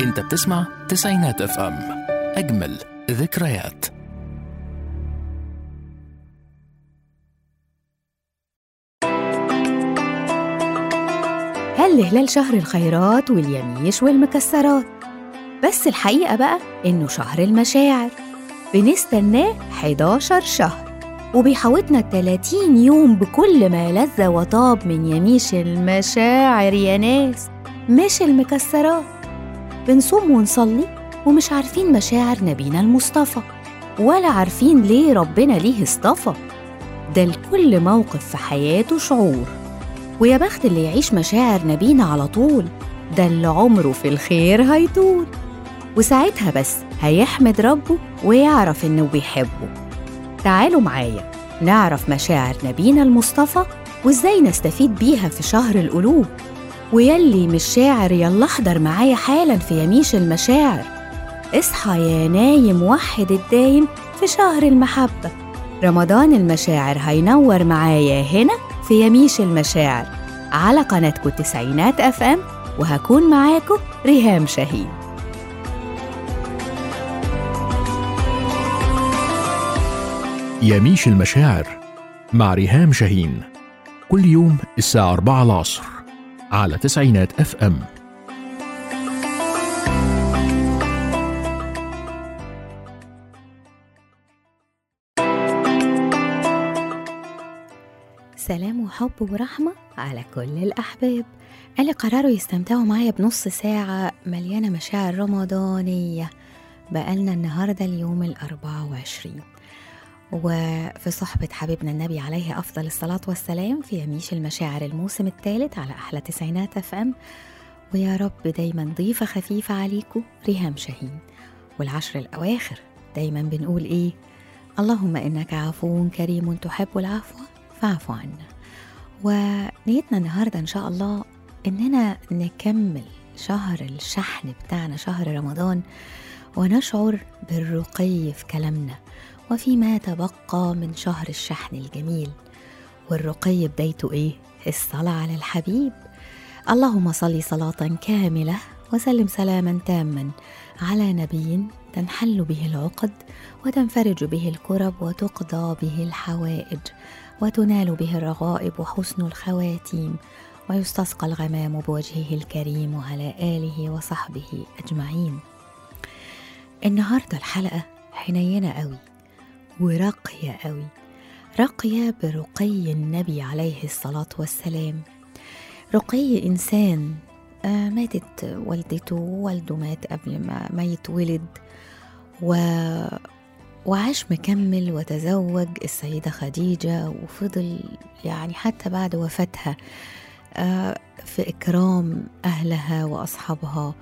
انت بتسمع تسعينات اف ام اجمل ذكريات هل هلال شهر الخيرات واليميش والمكسرات بس الحقيقة بقى إنه شهر المشاعر بنستناه 11 شهر وبيحوطنا 30 يوم بكل ما لذ وطاب من يميش المشاعر يا ناس مش المكسرات بنصوم ونصلي ومش عارفين مشاعر نبينا المصطفى ولا عارفين ليه ربنا ليه اصطفى ده لكل موقف في حياته شعور ويا بخت اللي يعيش مشاعر نبينا على طول ده اللي عمره في الخير هيطول وساعتها بس هيحمد ربه ويعرف إنه بيحبه تعالوا معايا نعرف مشاعر نبينا المصطفى وإزاي نستفيد بيها في شهر القلوب ويلي مش شاعر يلا احضر معايا حالا في يميش المشاعر اصحى يا نايم وحد الدايم في شهر المحبة رمضان المشاعر هينور معايا هنا في يميش المشاعر على قناتكم التسعينات اف ام وهكون معاكم ريهام شاهين يميش المشاعر مع ريهام شاهين كل يوم الساعة 4 العصر على تسعينات اف ام سلام وحب ورحمة على كل الأحباب اللي قرروا يستمتعوا معايا بنص ساعة مليانة مشاعر رمضانية بقالنا النهاردة اليوم الأربعة وعشرين وفي صحبة حبيبنا النبي عليه أفضل الصلاة والسلام في يميش المشاعر الموسم الثالث على أحلى تسعينات أف أم ويا رب دايما ضيفة خفيفة عليكم ريهام شاهين والعشر الأواخر دايما بنقول إيه اللهم إنك عفو كريم تحب العفو فاعف عنا ونيتنا النهاردة إن شاء الله إننا نكمل شهر الشحن بتاعنا شهر رمضان ونشعر بالرقي في كلامنا وفيما تبقى من شهر الشحن الجميل والرقي بدايته إيه؟ الصلاة على الحبيب اللهم صل صلاة كاملة وسلم سلاما تاما على نبي تنحل به العقد وتنفرج به الكرب وتقضى به الحوائج وتنال به الرغائب وحسن الخواتيم ويستسقى الغمام بوجهه الكريم وعلى آله وصحبه أجمعين النهاردة الحلقة حنينة قوي وراقية قوي راقية برقي النبي عليه الصلاة والسلام رقي إنسان آه ماتت والدته ووالده مات قبل ما, ما يتولد و... وعاش مكمل وتزوج السيدة خديجة وفضل يعني حتى بعد وفاتها آه في إكرام أهلها وأصحابها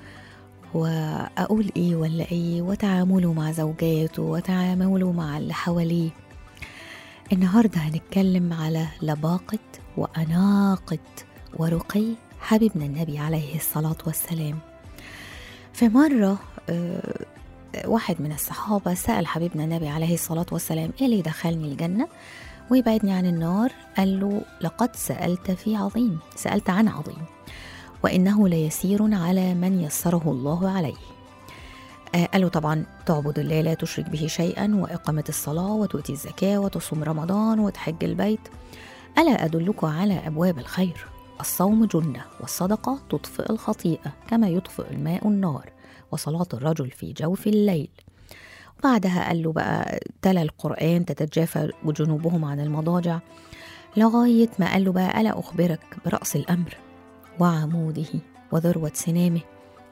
وأقول إيه ولا إيه وتعامله مع زوجاته وتعامله مع اللي حواليه النهاردة هنتكلم على لباقة وأناقة ورقي حبيبنا النبي عليه الصلاة والسلام في مرة آه واحد من الصحابة سأل حبيبنا النبي عليه الصلاة والسلام إيه اللي دخلني الجنة ويبعدني عن النار قال له لقد سألت في عظيم سألت عن عظيم وإنه ليسير على من يسره الله عليه آه قال له طبعا تعبد الله لا تشرك به شيئا وإقامة الصلاة وتؤتي الزكاة وتصوم رمضان وتحج البيت ألا أدلك على أبواب الخير الصوم جنة والصدقة تطفئ الخطيئة كما يطفئ الماء النار وصلاة الرجل في جوف الليل وبعدها قال له بقى تلا القرآن تتجافى جنوبهم عن المضاجع لغاية ما قال له بقى ألا أخبرك برأس الأمر وعموده وذروة سنامه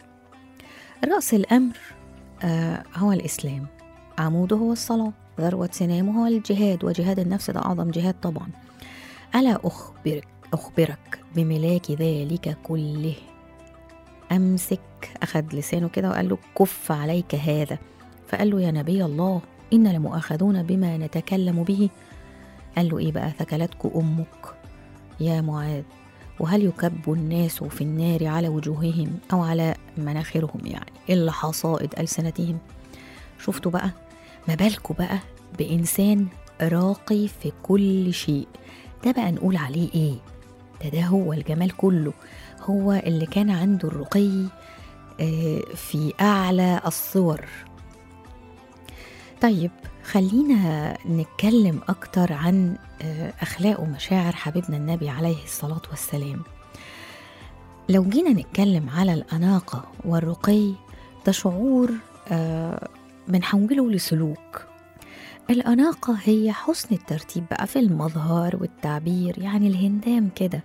رأس الأمر آه هو الإسلام عموده هو الصلاة ذروة سنامه هو الجهاد وجهاد النفس ده أعظم جهاد طبعا ألا أخبرك أخبرك بملاك ذلك كله أمسك أخذ لسانه كده وقال له كف عليك هذا فقال له يا نبي الله إن لمؤاخذون بما نتكلم به قال له إيه بقى ثكلتك أمك يا معاذ وهل يكب الناس في النار على وجوههم أو على مناخرهم يعني إلا حصائد ألسنتهم شفتوا بقى ما بالكوا بقى بإنسان راقي في كل شيء ده بقى نقول عليه إيه ده ده هو الجمال كله هو اللي كان عنده الرقي آه، في أعلى الصور طيب خلينا نتكلم أكتر عن آه، أخلاق ومشاعر حبيبنا النبي عليه الصلاة والسلام لو جينا نتكلم على الأناقة والرقي ده شعور آه، بنحوله لسلوك الأناقة هي حسن الترتيب بقى في المظهر والتعبير يعني الهندام كده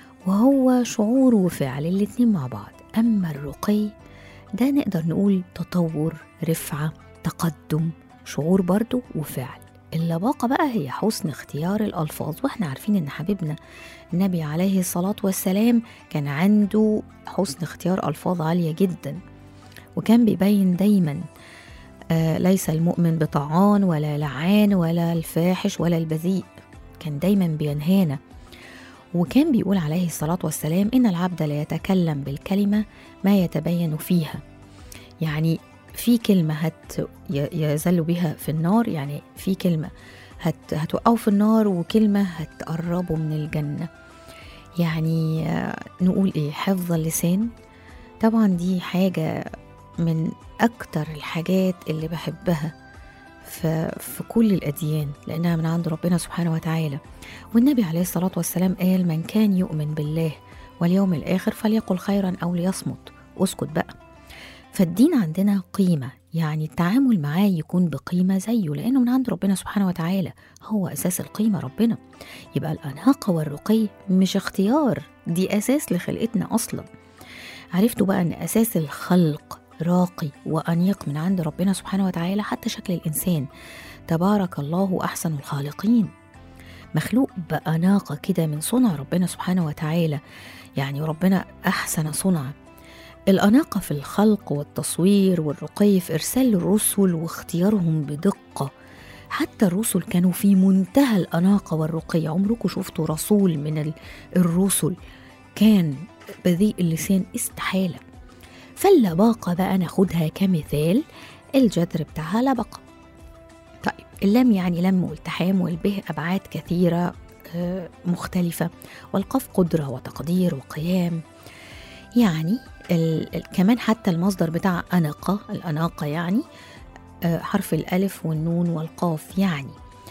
وهو شعور وفعل الاتنين مع بعض أما الرقي ده نقدر نقول تطور رفعة تقدم شعور برضو وفعل اللباقة بقى هي حسن اختيار الألفاظ واحنا عارفين ان حبيبنا النبي عليه الصلاة والسلام كان عنده حسن اختيار ألفاظ عالية جدا وكان بيبين دايما آه ليس المؤمن بطعان ولا لعان ولا الفاحش ولا البذيء كان دايما بينهانا وكان بيقول عليه الصلاة والسلام إن العبد لا يتكلم بالكلمة ما يتبين فيها يعني في كلمة هت ي- يزل بها في النار يعني في كلمة هت هتوقعه في النار وكلمة هتقربه من الجنة يعني آه، نقول إيه حفظ اللسان طبعا دي حاجة من أكتر الحاجات اللي بحبها في, في كل الأديان لأنها من عند ربنا سبحانه وتعالى والنبي عليه الصلاة والسلام قال من كان يؤمن بالله واليوم الآخر فليقل خيرا أو ليصمت اسكت بقى فالدين عندنا قيمة يعني التعامل معاه يكون بقيمة زيه لأنه من عند ربنا سبحانه وتعالى هو أساس القيمة ربنا يبقى الأناقة والرقي مش اختيار دي أساس لخلقتنا أصلا عرفتوا بقى أن أساس الخلق راقي وأنيق من عند ربنا سبحانه وتعالى حتى شكل الإنسان تبارك الله أحسن الخالقين مخلوق بأناقة كده من صنع ربنا سبحانه وتعالى يعني ربنا أحسن صنع الأناقة في الخلق والتصوير والرقي في إرسال الرسل واختيارهم بدقة حتى الرسل كانوا في منتهى الأناقة والرقي عمركم شفتوا رسول من ال- الرسل كان بذيء اللسان استحالة فاللباقة بقى ناخدها كمثال الجذر بتاعها لبقة طيب اللام يعني لم والتحام والبه أبعاد كثيرة آه، مختلفة والقاف قدرة وتقدير وقيام يعني ال ال كمان حتى المصدر بتاع أناقة الأناقة يعني آه، حرف الألف والنون والقاف يعني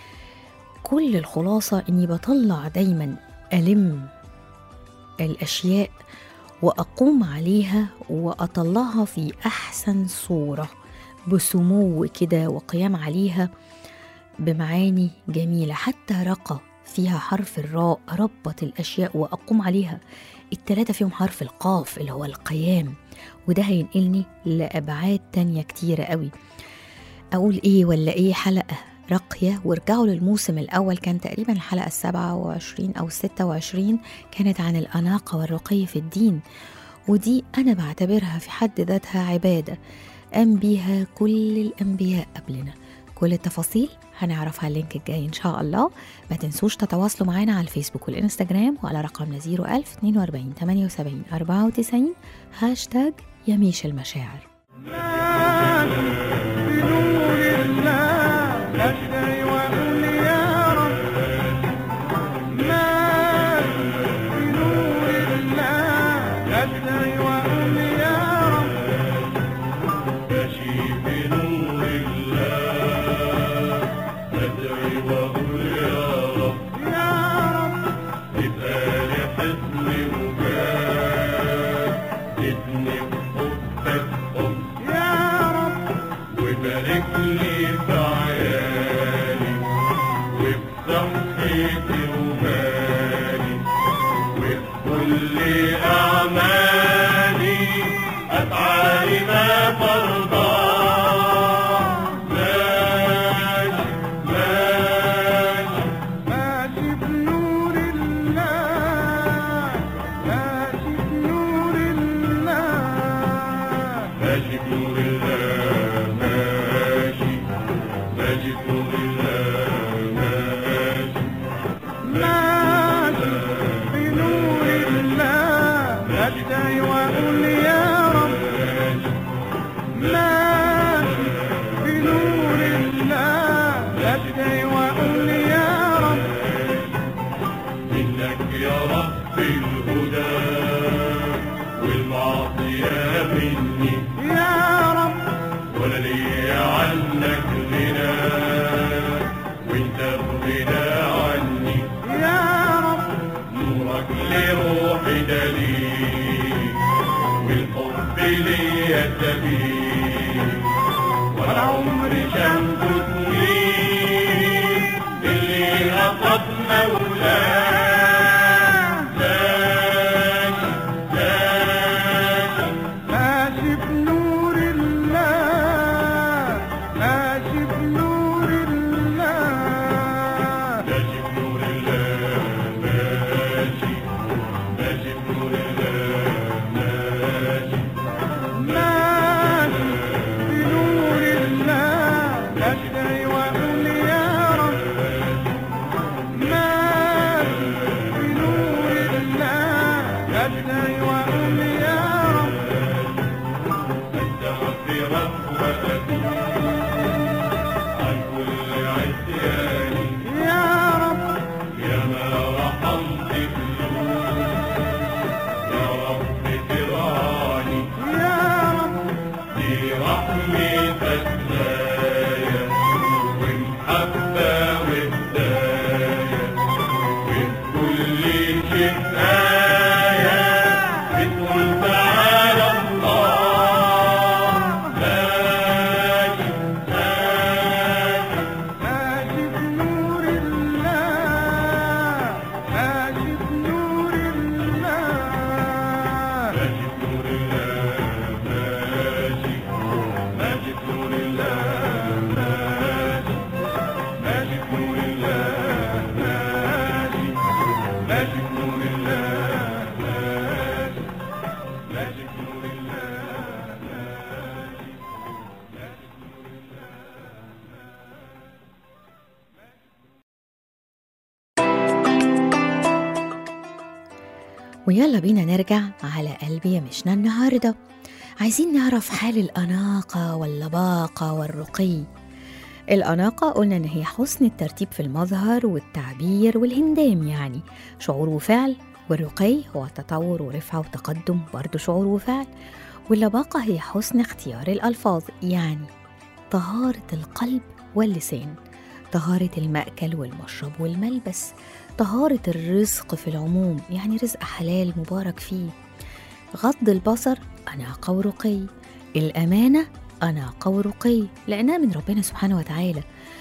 كل الخلاصة إني بطلع دايما ألم الأشياء وأقوم عليها وأطلعها في أحسن صورة بسمو كده وقيام عليها بمعاني جميلة حتى رقى فيها حرف الراء ربط الأشياء وأقوم عليها التلاتة فيهم حرف القاف اللي هو القيام وده هينقلني لأبعاد تانية كتيرة قوي أقول إيه ولا إيه حلقة راقية وارجعوا للموسم الأول كان تقريبا الحلقة السبعة وعشرين أو الستة وعشرين كانت عن الأناقة والرقي في الدين ودي أنا بعتبرها في حد ذاتها عبادة قام بيها كل الأنبياء قبلنا كل التفاصيل هنعرفها اللينك الجاي إن شاء الله ما تنسوش تتواصلوا معنا على الفيسبوك والإنستجرام وعلى رقمنا 01000 42 78 94 هاشتاج يميش المشاعر بنور الله أشتري وأقول يا رب ما بنور الله أشتري وأقول يا رب ماشي بنور الله أدعي وأقول يا رب يا رب تبقى لي حصن وجاه ادني بحبك حب يا رب وبارك لي في عيالي وفي صحتي ومالي وفي كل أعمالي أفعالي ما ترضى ماشي ماشي ماشي بنور الله ماشي بنور الله ماشي بنور الله ماشي ماشي بنور الله ماشي ماشي بنور الله أشتري وأقول يا رب ماشي بنور الله أشتري وأقول يا رب منك يا رب الهدى والمعصية مني السبيل والعمر شمس تنير اللي أصاب مولاه ماشي ماشي ماشي بنور الله ماشي بنور الله ماشي بنور الله ماشي ماشي بنور الله ماشي ماشي بنور الله أدعي وأقول يا رب ماشي بنور الله أدعي وأقول يا رب مستغفرا وأتوب عن كل عصياني يا رب يا ما رحمت قلوب يا رب تراني يا رب برحمتك غاية ومحبة وهداية وفي كل شيء آية بتقول تعالى الله ماشي ماشي ماشي بنور الله ماشي بنور الله ماشي بنور الله ماشي ماشي بنور الله ماشي ماشي بنور الله ماشي ماشي بنور الله ماشي ماشي بنور الله ماشي ويلا بينا نرجع على قلبي يا مشنا النهاردة عايزين نعرف حال الأناقة واللباقة والرقي الأناقة قلنا إن هي حسن الترتيب في المظهر والتعبير والهندام يعني شعور وفعل والرقي هو تطور ورفعة وتقدم برضه شعور وفعل واللباقة هي حسن اختيار الألفاظ يعني طهارة القلب واللسان طهارة المأكل والمشرب والملبس طهارة الرزق في العموم يعني رزق حلال مبارك فيه غض البصر أناقة ورقي الأمانة أناقة ورقي لأنها من ربنا سبحانه وتعالى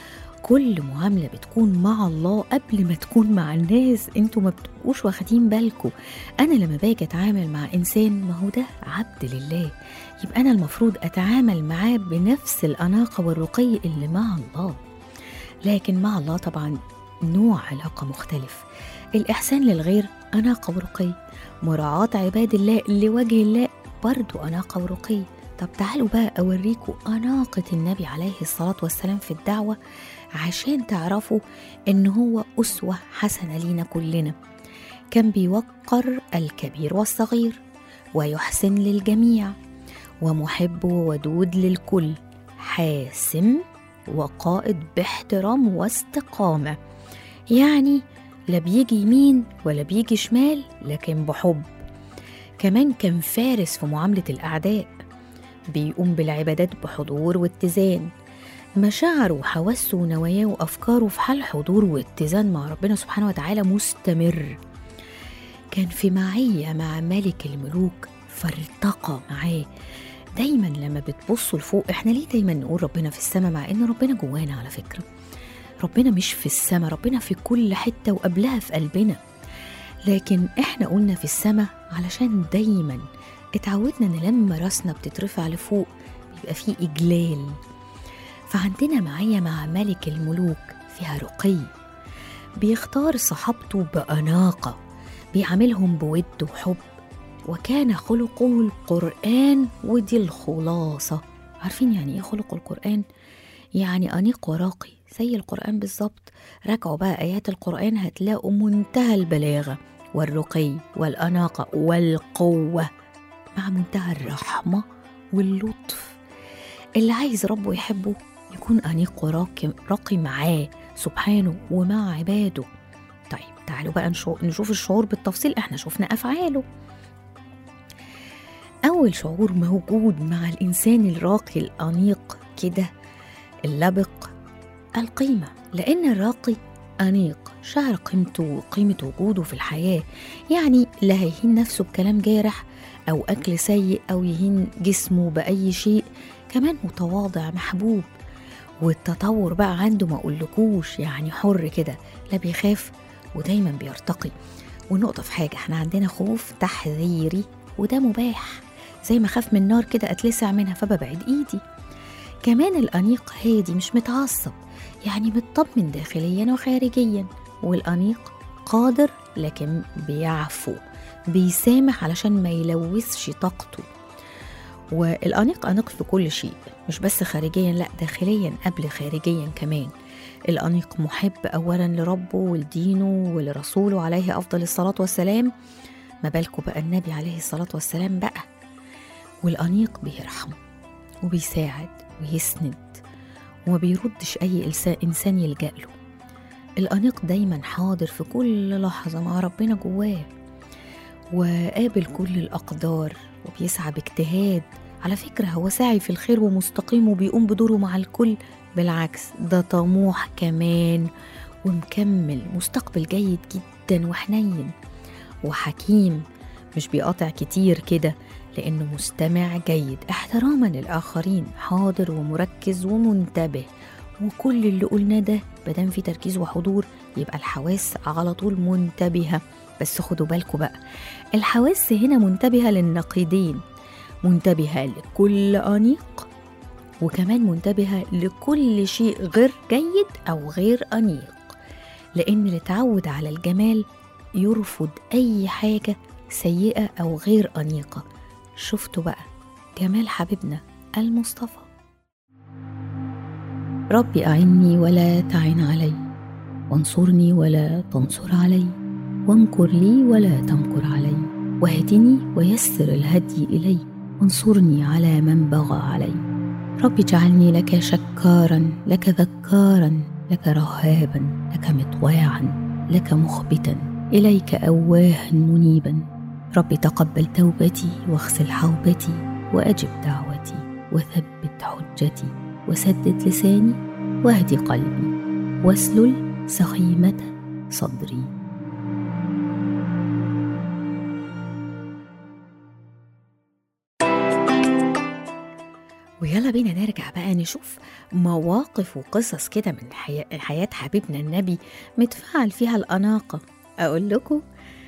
كل معاملة بتكون مع الله قبل ما تكون مع الناس انتوا ما بتبقوش واخدين بالكم انا لما باجي اتعامل مع انسان ما هو ده عبد لله يبقى انا المفروض اتعامل معاه بنفس الاناقة والرقي اللي مع الله لكن مع الله طبعا نوع علاقة مختلف الإحسان للغير أناقة ورقي مراعاة عباد الله لوجه الله برضو أناقة ورقي طب تعالوا بقى أوريكم أناقة النبي عليه الصلاة والسلام في الدعوة عشان تعرفوا إن هو أسوة حسنة لينا كلنا كان بيوقر الكبير والصغير ويحسن للجميع ومحب وودود للكل حاسم وقائد باحترام واستقامة يعني لا بيجي يمين ولا بيجي شمال لكن بحب كمان كان فارس في معاملة الأعداء بيقوم بالعبادات بحضور واتزان مشاعره وحواسه ونواياه وأفكاره في حال حضور واتزان مع ربنا سبحانه وتعالى مستمر كان في معية مع ملك الملوك فارتقى معاه دايما لما بتبصوا لفوق احنا ليه دايما نقول ربنا في السماء مع ان ربنا جوانا على فكرة ربنا مش في السماء ربنا في كل حتة وقبلها في قلبنا لكن احنا قلنا في السماء علشان دايما اتعودنا ان لما راسنا بتترفع لفوق بيبقى فيه اجلال فعندنا معية مع ملك الملوك فيها رقي بيختار صحابته بأناقة بيعاملهم بود وحب وكان خلقه القرآن ودي الخلاصة عارفين يعني ايه خلق القرآن؟ يعني أنيق وراقي زي القرآن بالظبط راجعوا بقى آيات القرآن هتلاقوا منتهى البلاغة والرقي والأناقة والقوة مع منتهى الرحمة واللطف اللي عايز ربه يحبه يكون أنيق وراقي راقي معاه سبحانه ومع عباده طيب تعالوا بقى نشو- نشوف الشعور بالتفصيل احنا شفنا أفعاله أول شعور موجود مع الإنسان الراقي الأنيق كده اللبق القيمة لأن الراقي أنيق شعر قيمته وقيمة وجوده في الحياة يعني لا هيهين نفسه بكلام جارح أو أكل سيء أو يهين جسمه بأي شيء كمان متواضع محبوب والتطور بقى عنده ما أقولكوش يعني حر كده لا بيخاف ودايما بيرتقي ونقطة في حاجة احنا عندنا خوف تحذيري وده مباح زي ما خاف من نار كده اتلسع منها فببعد ايدي كمان الأنيق هادي مش متعصب يعني مطمن داخليا وخارجيا والأنيق قادر لكن بيعفو بيسامح علشان ما يلوثش طاقته والأنيق أنيق في كل شيء مش بس خارجيا لا داخليا قبل خارجيا كمان الأنيق محب أولا لربه ولدينه ولرسوله عليه أفضل الصلاة والسلام ما بالكوا بقى النبي عليه الصلاة والسلام بقى والأنيق بيرحم وبيساعد ويسند وما بيردش أي إلسا- إنسان يلجأ له الأنيق دايما حاضر في كل لحظة مع ربنا جواه وقابل كل الأقدار وبيسعى باجتهاد على فكرة هو ساعي في الخير ومستقيم وبيقوم بدوره مع الكل بالعكس ده طموح كمان ومكمل مستقبل جيد جدا وحنين وحكيم مش بيقاطع كتير كده لأنه مستمع جيد احتراما للآخرين حاضر ومركز ومنتبه وكل اللي قلناه ده مادام في تركيز وحضور يبقى الحواس على طول منتبهة بس خدوا بالكم بقى الحواس هنا منتبهة للنقيضين منتبهة لكل أنيق وكمان منتبهة لكل شيء غير جيد أو غير أنيق لأن اللي اتعود على الجمال يرفض أي حاجة سيئة أو غير أنيقة شفتوا بقى جمال حبيبنا المصطفى ربي أعني ولا تعن علي وانصرني ولا تنصر علي وامكر لي ولا تمكر علي واهدني ويسر الهدي إلي وانصرني على من بغى علي رب اجعلني لك شكارا لك ذكارا لك رهابا لك مطواعا لك مخبتا إليك أواها منيبا رب تقبل توبتي واغسل حوبتي وأجب دعوتي وثبت حجتي وسدد لساني واهد قلبي واسلل سخيمة صدري ويلا بينا نرجع بقى نشوف مواقف وقصص كده من حياة, حياة حبيبنا النبي متفاعل فيها الأناقة أقول لكم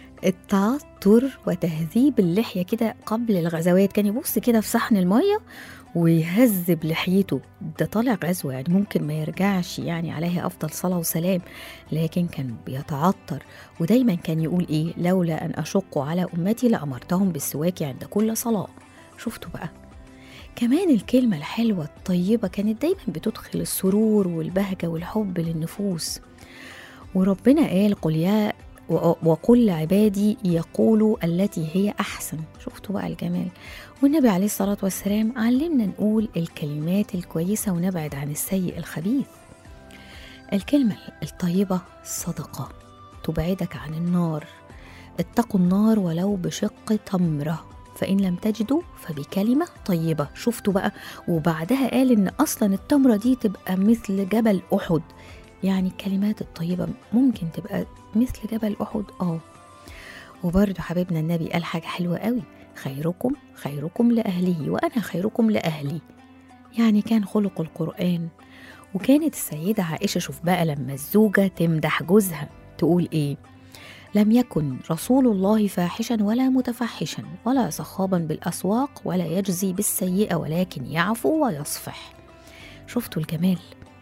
التعطر وتهذيب اللحية كده قبل الغزوات كان يبص كده في صحن المية ويهذب لحيته ده طالع غزوة يعني ممكن ما يرجعش يعني عليه أفضل صلاة وسلام لكن كان بيتعطر ودايما كان يقول إيه لولا أن أشق على أمتي لأمرتهم بالسواك عند كل صلاة شفتوا بقى كمان الكلمة الحلوة الطيبة كانت دايما بتدخل السرور والبهجة والحب للنفوس وربنا قال قل يا و- وقل لعبادي يقولوا التي هي أحسن شفتوا بقى الجمال والنبي عليه الصلاة والسلام علمنا نقول الكلمات الكويسة ونبعد عن السيء الخبيث الكلمة الطيبة صدقة تبعدك عن النار اتقوا النار ولو بشق تمرة فإن لم تجدوا فبكلمة طيبة شفتوا بقى وبعدها قال إن أصلا التمرة دي تبقى مثل جبل أحد يعني الكلمات الطيبة ممكن تبقى مثل جبل أحد آه وبرضه حبيبنا النبي قال حاجة حلوة قوي خيركم خيركم لأهله وأنا خيركم لأهلي يعني كان خلق القرآن وكانت السيدة عائشة شوف بقى لما الزوجة تمدح جوزها تقول إيه لم يكن رسول الله فاحشا ولا متفحشا ولا صخابا بالأسواق ولا يجزي بالسيئة ولكن يعفو ويصفح شفتوا الجمال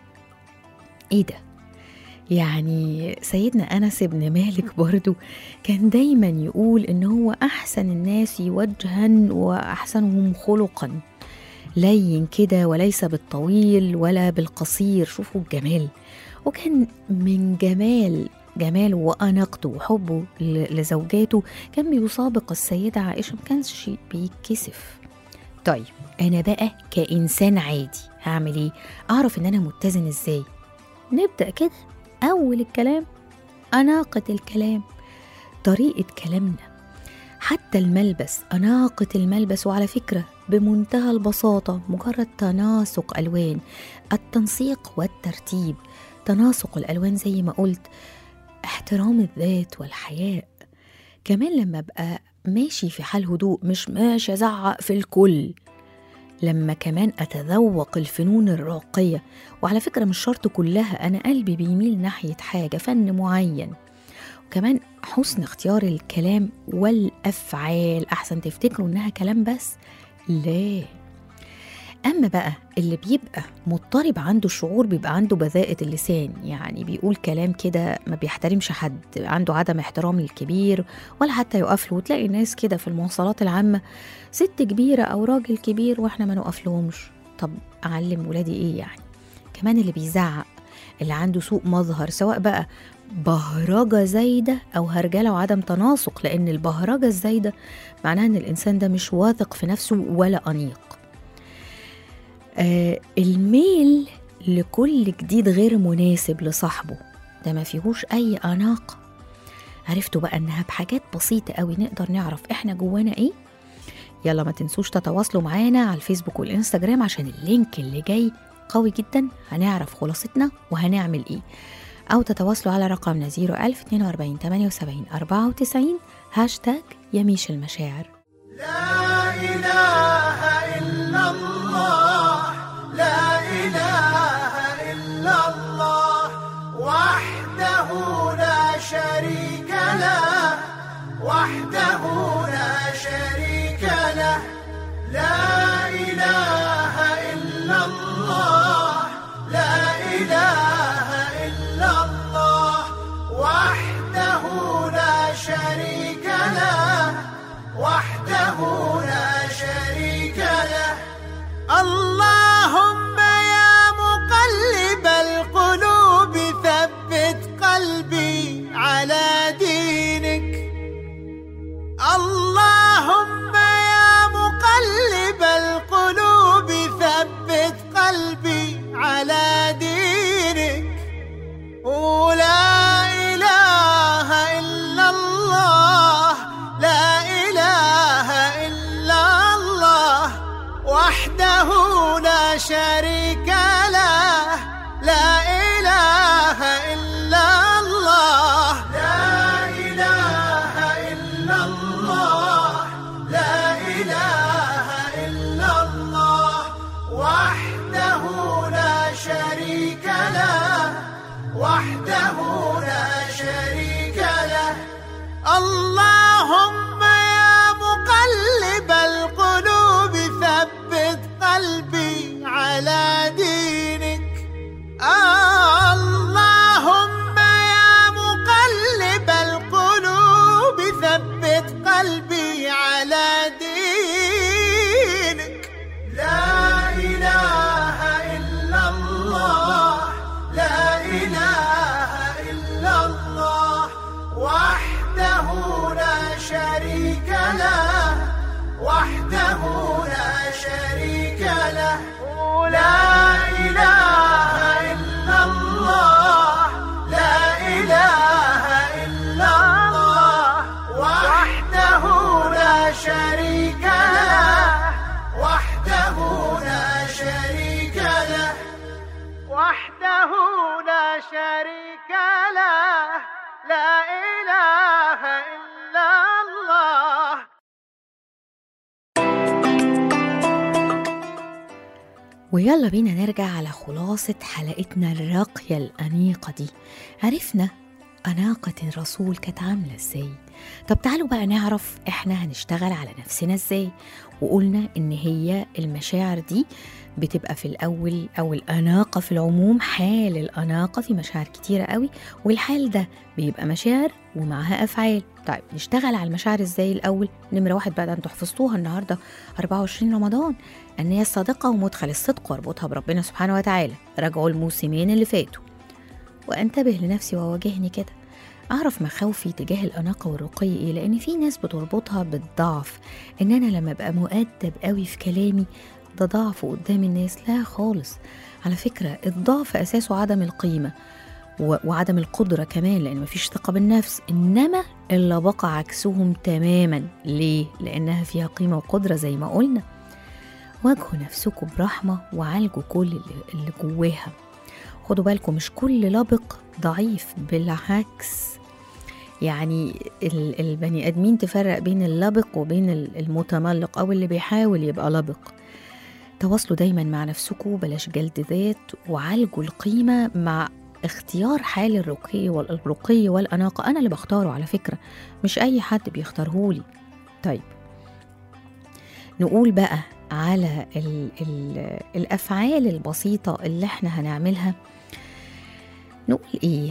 ايه ده يعني سيدنا انس بن مالك برضو كان دايما يقول ان هو احسن الناس وجها واحسنهم خلقا لين كده وليس بالطويل ولا بالقصير شوفوا الجمال وكان من جمال جماله وأناقته وحبه ل- لزوجاته كان بيسابق السيدة عائشة ما كانش بيتكسف طيب أنا بقى كإنسان عادي هعمل إيه؟ أعرف إن أنا متزن إزاي؟ نبدأ كده أول الكلام أناقة الكلام طريقة كلامنا حتى الملبس أناقة الملبس وعلى فكرة بمنتهى البساطة مجرد تناسق ألوان التنسيق والترتيب تناسق الألوان زي ما قلت احترام الذات والحياء كمان لما ابقى ماشي في حال هدوء مش ماشي أزعق في الكل لما كمان أتذوق الفنون الراقية وعلى فكرة مش شرط كلها أنا قلبي بيميل ناحية حاجة فن معين وكمان حسن اختيار الكلام والأفعال أحسن تفتكروا إنها كلام بس لا أما بقى اللي بيبقى مضطرب عنده الشعور بيبقى عنده بذاءة اللسان يعني بيقول كلام كده ما بيحترمش حد عنده عدم احترام للكبير ولا حتى يقف له وتلاقي ناس كده في المواصلات العامة ست كبيرة أو راجل كبير وإحنا ما نقف لهمش طب أعلم ولادي إيه يعني كمان اللي بيزعق اللي عنده سوء مظهر سواء بقى بهرجة زايدة أو هرجلة وعدم تناسق لأن البهرجة الزايدة معناها إن الإنسان ده مش واثق في نفسه ولا أنيق آه الميل لكل جديد غير مناسب لصاحبه ده ما فيهوش أي أناقة عرفتوا بقى إنها بحاجات بسيطة قوي نقدر نعرف إحنا جوانا إيه يلا ما تنسوش تتواصلوا معانا على الفيسبوك والإنستجرام عشان اللينك اللي جاي قوي جدا هنعرف خلاصتنا وهنعمل إيه أو تتواصلوا على رقمنا 01042 78 94 هاشتاج يميش المشاعر لا إله إلا الله لا إله إلا الله وحده لا شريك له وحده لا شريك له لا إله إلا الله لا إله إلا الله وحده لا شريك له وحده لا شريك له اللهم يا مقلب القلوب ثبت قلبي على دينك اللهم يا مقلب القلوب ثبت قلبي على دينك ولا إله إلا الله لا إله إلا الله وحده لا شريك له لا إله إلا الله لا إله إلا الله لا إله إلا الله وحده لا شريك له وحده لا شريك له اللهم يا مقلب القلوب ثبت قلبي على دينك آه اللهم يا مقلب القلوب ثبت قلبي على دينك لا إله إلا الله لا إله إلا الله وحده لا شريك له وحده لا شريك له لا إله إلا الله لا إله إلا الله وحده لا شريك له وحده لا شريك له وحده لا شريك له لا إله إلا الله ويلا بينا نرجع على خلاصة حلقتنا الراقية الأنيقة دي عرفنا أناقة الرسول كانت عاملة ازاي طب تعالوا بقى نعرف احنا هنشتغل على نفسنا ازاي وقلنا ان هي المشاعر دي بتبقى في الأول أو الأناقة في العموم حال الأناقة في مشاعر كتيرة قوي والحال ده بيبقى مشاعر ومعها أفعال طيب نشتغل على المشاعر ازاي الأول نمرة واحد بقى ده انتوا حفظتوها النهاردة 24 رمضان النية الصادقة ومدخل الصدق واربطها بربنا سبحانه وتعالى راجعوا الموسمين اللي فاتوا وانتبه لنفسي وواجهني كده أعرف مخاوفي تجاه الأناقة والرقي إيه لأن في ناس بتربطها بالضعف إن أنا لما أبقى مؤدب قوي في كلامي ده ضعف قدام الناس لا خالص على فكرة الضعف أساسه عدم القيمة و- وعدم القدرة كمان لأن مفيش ثقة بالنفس إنما إلا بقى عكسهم تماما ليه؟ لأنها فيها قيمة وقدرة زي ما قلنا واجهوا نفسكم برحمة وعالجوا كل اللي, اللي جواها خدوا بالكم مش كل لبق ضعيف بالعكس يعني ال- البني ادمين تفرق بين اللبق وبين ال- المتملق او اللي بيحاول يبقى لبق تواصلوا دايما مع نفسكم بلاش جلد ذات وعالجوا القيمه مع اختيار حال الرقي والرقي والاناقه انا اللي بختاره على فكره مش اي حد بيختارهولي طيب نقول بقى على ال ال الافعال البسيطه اللي احنا هنعملها نقول ايه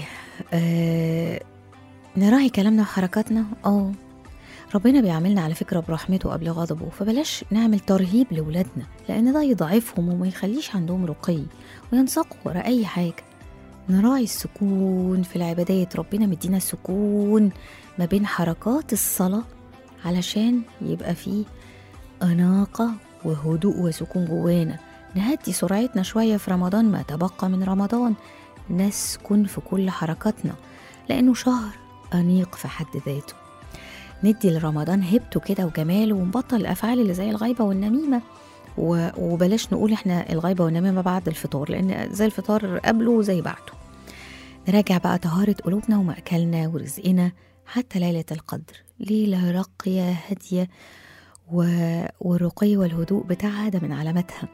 آه نراعي كلامنا وحركاتنا اه ربنا بيعاملنا على فكرة برحمته قبل غضبه فبلاش نعمل ترهيب لولادنا لأن ده يضعفهم وما يخليش عندهم رقي وينساقوا ورا أي حاجة نراعي السكون في العبادات ربنا مدينا سكون ما بين حركات الصلاة علشان يبقى فيه أناقة وهدوء وسكون جوانا نهدي سرعتنا شوية في رمضان ما تبقى من رمضان نسكن في كل حركاتنا لأنه شهر أنيق في حد ذاته ندي لرمضان هيبته كده وجماله ونبطل الأفعال اللي زي الغيبة والنميمة و- وبلاش نقول احنا الغيبة والنميمة بعد الفطار لأن زي الفطار قبله وزي بعده نراجع بقى طهارة قلوبنا ومأكلنا ورزقنا حتى ليلة القدر ليلة راقية هادية و... والرقي والهدوء بتاعها ده من علاماتها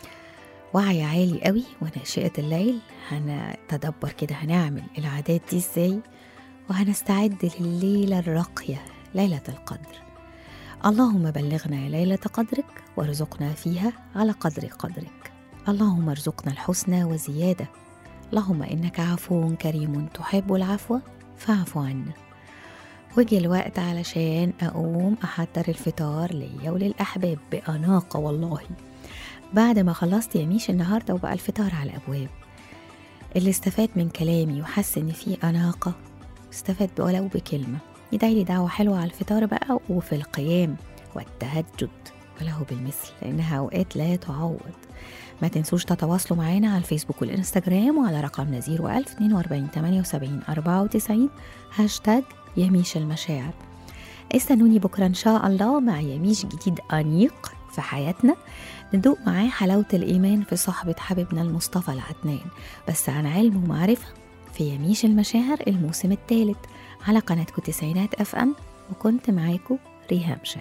وعي عالي قوي وناشئة الليل هنتدبر كده هنعمل العادات دي ازاي وهنستعد لليلة الراقية ليلة القدر اللهم بلغنا ليلة قدرك وارزقنا فيها على قدر قدرك اللهم ارزقنا الحسنى وزيادة اللهم إنك عفو كريم تحب العفو فاعف عنا وجه الوقت علشان أقوم أحضر الفطار ليا وللأحباب بأناقة والله بعد ما خلصت يميش النهاردة وبقى الفطار على الأبواب اللي استفاد من كلامي وحس إن في أناقة استفاد ولو بكلمة يدعي لي دعوة حلوة على الفطار بقى وفي القيام والتهجد وله بالمثل لأنها أوقات لا تعوض ما تنسوش تتواصلوا معانا على الفيسبوك والإنستجرام وعلى رقمنا 01000 42 78 94 هاشتاج يميش المشاعر استنوني بكرة إن شاء الله مع يميش جديد أنيق في حياتنا ندوق معاه حلاوة الإيمان في صحبة حبيبنا المصطفى العدنان بس عن علم ومعرفة في يميش المشاعر الموسم الثالث على قناتكم تسعينات أف أم وكنت معاكم ريهام شاهين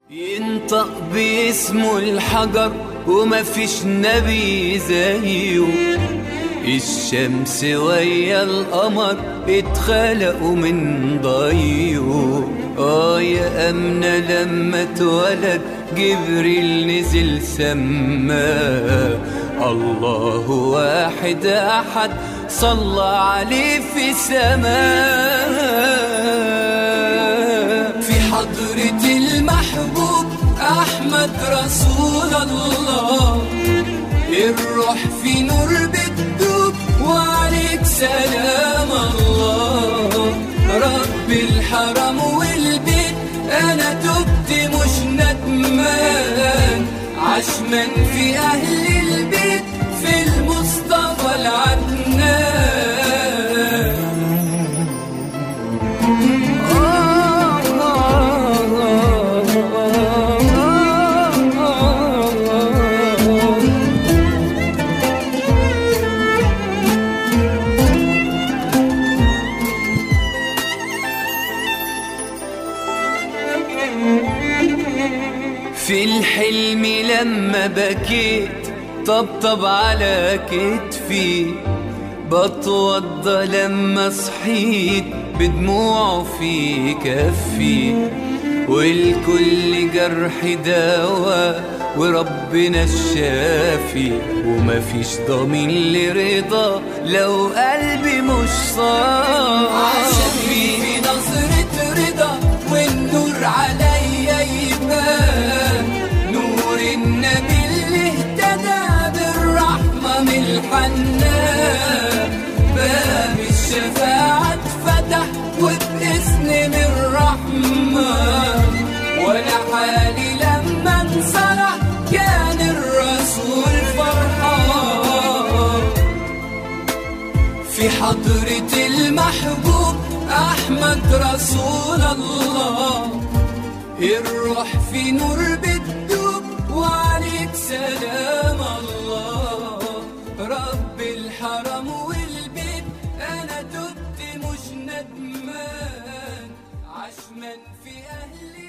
ينطق باسمه الحجر وما فيش نبي زيه الشمس ويا القمر اتخلقوا من ضيه اه يا أمنة لما اتولد جبريل نزل سما الله واحد أحد صلى عليه في سماء في حضرة المحبوب أحمد رسول الله الروح في نور بتدوب وعليك سلام الله رب الحرم والبيت أنا تبت مش ندمان عشمان في أهل البيت في المصطفى العدنان في الحلم لما بكيت طبطب على كتفي بتوضى لما صحيت بدموعه في كفي والكل جرح دواء وربنا الشافي ومفيش ضمين لرضا لو قلبي مش صافي في نظرة رضا والنور عليا يبان نور النبي اللي اهتدى بالرحمة من الحنان باب الشفاعة اتفتح وبإذن من الرحمن وانا حالي لما انصرع كان الرسول فرحان في حضرة المحبوب أحمد رسول الله الروح في نور بتدوب وعليك سلام الله رب الحرم والبيت أنا تبت مش ندمان عشمان في أهل